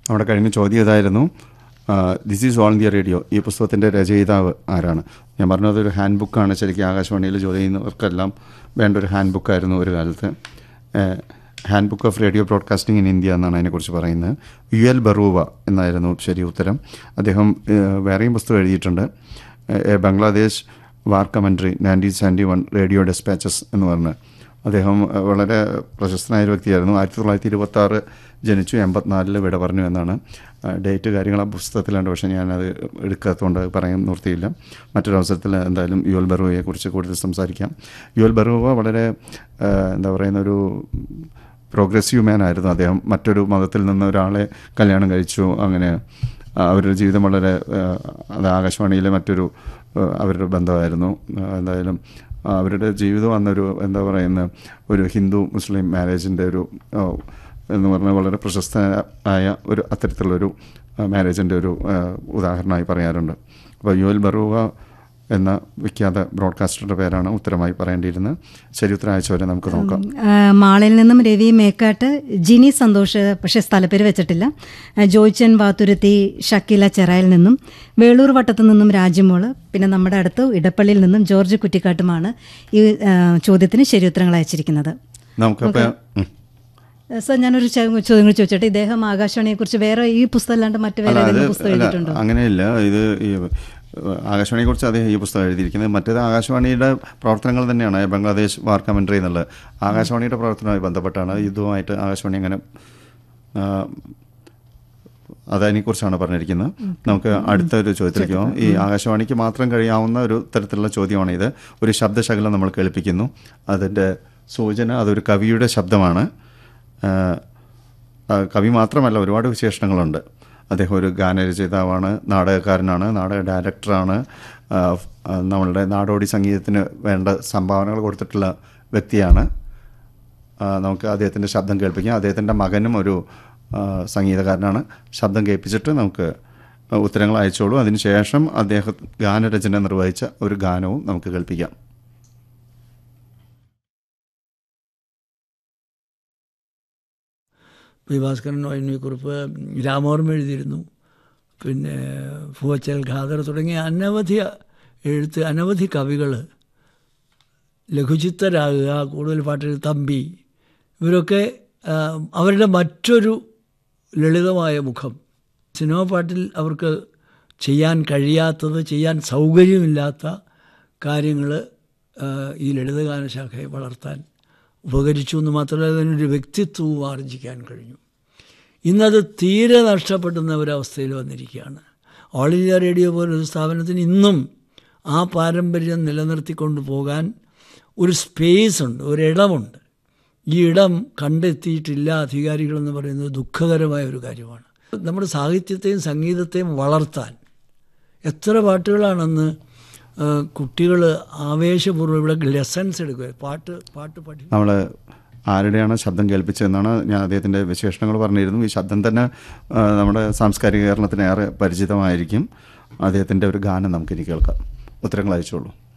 അവിടെ കഴിഞ്ഞ ചോദ്യം ഇതായിരുന്നു this is all India radio ഈ പുസ്തകത്തിൻ്റെ രചയിതാവ് ആരാണ് ഞാൻ പറഞ്ഞത് ഒരു ഹാൻഡ് ബുക്കാണ് ശരിക്കും ആകാശവാണിയിൽ ജോലി ചെയ്യുന്നവർക്കെല്ലാം വേണ്ട ഒരു ഹാൻഡ് ബുക്കായിരുന്നു ഒരു കാലത്ത് handbook of radio broadcasting in India എന്നാണ് അതിനെക്കുറിച്ച് പറയുന്നത് യു എൽ ബറൂവ എന്നായിരുന്നു ശരി ഉത്തരം അദ്ദേഹം ഏഹ്, വേറെയും പുസ്തകം എഴുതിയിട്ടുണ്ട് a Bangladesh war commentary nineteen seventy one radio despatches എന്ന് പറഞ്ഞ് അദ്ദേഹം അഹ്, വളരെ പ്രശസ്തനായ ഒരു വ്യക്തിയായിരുന്നു ആയിരത്തി തൊള്ളായിരത്തി ഇരുപത്തി ആറ് ജനിച്ചു എൺപത്തിനാലിൽ വിട പറഞ്ഞു എന്നാണ് അഹ്, ഡേറ്റ് കാര്യങ്ങൾ ആ പുസ്തകത്തിലുണ്ട് പക്ഷേ ഞാനത് എടുക്കാത്തതുകൊണ്ട് അത് പറയാൻ നിർത്തിയില്ല മറ്റൊരു അവസരത്തിൽ എന്തായാലും യു എൽ ബറുവയെ കുറിച്ച് കൂടുതൽ സംസാരിക്കാം യു എൽ ബറുവ വളരെ അഹ്, എന്താ പറയുന്ന ഒരു പ്രോഗ്രസീവ് മാൻ ആയിരുന്നു അദ്ദേഹം മറ്റൊരു മതത്തിൽ നിന്ന് ഒരാളെ കല്യാണം കഴിച്ചു അങ്ങനെ ആ, അവരുടെ ജീവിതം വളരെ ആ, അത് ആകാശവാണിയിലെ മറ്റൊരു ആ, അവരുടെ ബന്ധമായിരുന്നു ആ, എന്തായാലും ആ, അവരുടെ ജീവിതം അന്നൊരു എന്താ പറയുന്ന ഒരു ഹിന്ദു മുസ്ലിം മാരേജിൻ്റെ ഒരു ആ, എന്ന് പറഞ്ഞാൽ വളരെ പ്രശസ്തമായ ഒരു അത്തരത്തിലുള്ളൊരു മാരേജിൻ്റെ ഒരു ആ, ഉദാഹരണമായി പറയാറുണ്ട് അപ്പോൾ യു എൽ ബറൂവ എന്ന വിഖ്യാത ബ്രോഡ്കാസ്റ്ററുടെ പേരാണ് ഉത്തരമായി പറയേണ്ടിയിരുന്നത് ശരി ഉത്തരം അയച്ചവരെ നമുക്ക് നോക്കാം ആ, മാളയിൽ നിന്നും രവി മേക്കാട്ട് ജിനി സന്തോഷ് പക്ഷേ സ്ഥലപ്പേര് വെച്ചിട്ടില്ല ആ, ജോയ്ച്ചൻ വാത്തുരുത്തി ഷക്കീല ചെറായിൽ നിന്നും വേളൂർ വട്ടത്തു നിന്നും രാജ്യമോള് പിന്നെ നമ്മുടെ അടുത്ത് ഇടപ്പള്ളിയിൽ നിന്നും ജോർജ് കുറ്റിക്കാട്ടുമാണ് ഈ ആ, ചോദ്യത്തിന് ശരി ഉത്തരങ്ങൾ അയച്ചിരിക്കുന്നത് നമുക്കപ്പോൾ ഉം. ആ, സർ ഞാനൊരു ചോ- ചോദ്യങ്ങൾ ചോദിച്ചോട്ടെ ഇദ്ദേഹം ആകാശവാണിയെക്കുറിച്ച് വേറെ ഈ പുസ്തകം അല്ലാണ്ട് മറ്റു വേറെ അല്ല അത് ഏതെങ്കിലും പുസ്തകം അല്ല, എഴുതിയിട്ടുണ്ടോ അങ്ങനെയില്ല ഇത് ഈ ആകാശവാണിയെ കുറിച്ച് അദ്ദേഹം ഈ പുസ്തകം എഴുതിയിരിക്കുന്നത് മറ്റേത് ആകാശവാണിയുടെ പ്രവർത്തനങ്ങൾ തന്നെയാണ് ബംഗ്ലാദേശ് വാർ കമൻട്രി എന്നുള്ളത് ആകാശവാണിയുടെ പ്രവർത്തനവുമായി ബന്ധപ്പെട്ടാണ് യുദ്ധവുമായിട്ട് ആകാശവാണി അങ്ങനെ ആ, അതിനെക്കുറിച്ചാണ് പറഞ്ഞിരിക്കുന്നത് നമുക്ക് അടുത്ത ഒരു ചോദ്യത്തിലേക്ക് പോകാം ഈ ആകാശവാണിക്ക് മാത്രം കഴിയാവുന്ന ഒരു തരത്തിലുള്ള ചോദ്യമാണ് ഇത് ഒരു ശബ്ദശകലം നമ്മൾ കേൾപ്പിക്കുന്നു അതിൻ്റെ സൂചന അതൊരു കവിയുടെ ശബ്ദമാണ് ആ, ആ, കവി മാത്രമല്ല ഒരുപാട് വിശേഷണങ്ങളുണ്ട് അദ്ദേഹം ഒരു ഗാനരചയിതാവാണ് നാടകക്കാരനാണ് നാടക ഡയറക്ടറാണ് ആ, ഫ്- ആ, നമ്മളുടെ നാടോടി സംഗീതത്തിന് വേണ്ട സംഭാവനകൾ കൊടുത്തിട്ടുള്ള വ്യക്തിയാണ് ആ, നമുക്ക് അദ്ദേഹത്തിൻ്റെ ശബ്ദം കേൾപ്പിക്കാം അദ്ദേഹത്തിൻ്റെ മകനും ഒരു ആ, സംഗീതകാരനാണ് ശബ്ദം കേൾപ്പിച്ചിട്ട് നമുക്ക് ഉത്തരങ്ങൾ അയച്ചോളൂ അതിനുശേഷം അദ്ദേഹം ഗാനരചന നിർവഹിച്ച ഒരു ഗാനവും നമുക്ക് കേൾപ്പിക്കാം പി ഭാസ്കരൻ വൈകുറിപ്പ് രാമോർമ്മ എഴുതിയിരുന്നു പിന്നെ പൂവച്ചൽ ഖാദർ തുടങ്ങിയ അനവധി എഴുത്ത് അനവധി കവികൾ ലഘുചിത്തരാകുക കൂടുതൽ പാട്ടുകൾ തമ്പി ഇവരൊക്കെ ആ, അവരുടെ മറ്റൊരു ലളിതമായ മുഖം സിനിമ പാട്ടിൽ അവർക്ക് ചെയ്യാൻ കഴിയാത്തത് ചെയ്യാൻ സൗകര്യമില്ലാത്ത കാര്യങ്ങൾ ഈ ലളിതഗാന ശാഖയെ വളർത്താൻ ഉപകരിച്ചു എന്ന് മാത്രമല്ല അതിനൊരു വ്യക്തിത്വവും ആർജിക്കാൻ കഴിഞ്ഞു ഇന്നത് തീരെ നഷ്ടപ്പെടുന്ന ഒരവസ്ഥയിൽ വന്നിരിക്കുകയാണ് ഓൾ ഇന്ത്യ റേഡിയോ പോലൊരു സ്ഥാപനത്തിന് ഇന്നും ആ പാരമ്പര്യം നിലനിർത്തിക്കൊണ്ട് പോകാൻ ഒരു സ്പേസ് ഉണ്ട് ഒരിടമുണ്ട് ഈ ഇടം കണ്ടെത്തിയിട്ടില്ല അധികാരികളെന്ന് പറയുന്നത് ദുഃഖകരമായ ഒരു കാര്യമാണ് നമ്മുടെ സാഹിത്യത്തെയും സംഗീതത്തെയും വളർത്താൻ എത്ര പാട്ടുകളാണെന്ന് കുട്ടികൾ ആവേശപൂർവ്വം ഇവിടെ ലെസൺസ് എടുക്കുക പാട്ട് പാട്ട് പഠി നമ്മൾ ആരുടെയാണ് ശബ്ദം കേൾപ്പിച്ചതെന്നാണ് ഞാൻ അദ്ദേഹത്തിൻ്റെ വിശേഷണങ്ങൾ പറഞ്ഞിരുന്നു ഈ ശബ്ദം തന്നെ ആ, നമ്മുടെ സാംസ്കാരിക കേരളത്തിന് ഏറെ പരിചിതമായിരിക്കും അദ്ദേഹത്തിൻ്റെ ഒരു ഗാനം നമുക്കിനി കേൾക്കാം ഉത്തരങ്ങൾ അയച്ചോളൂ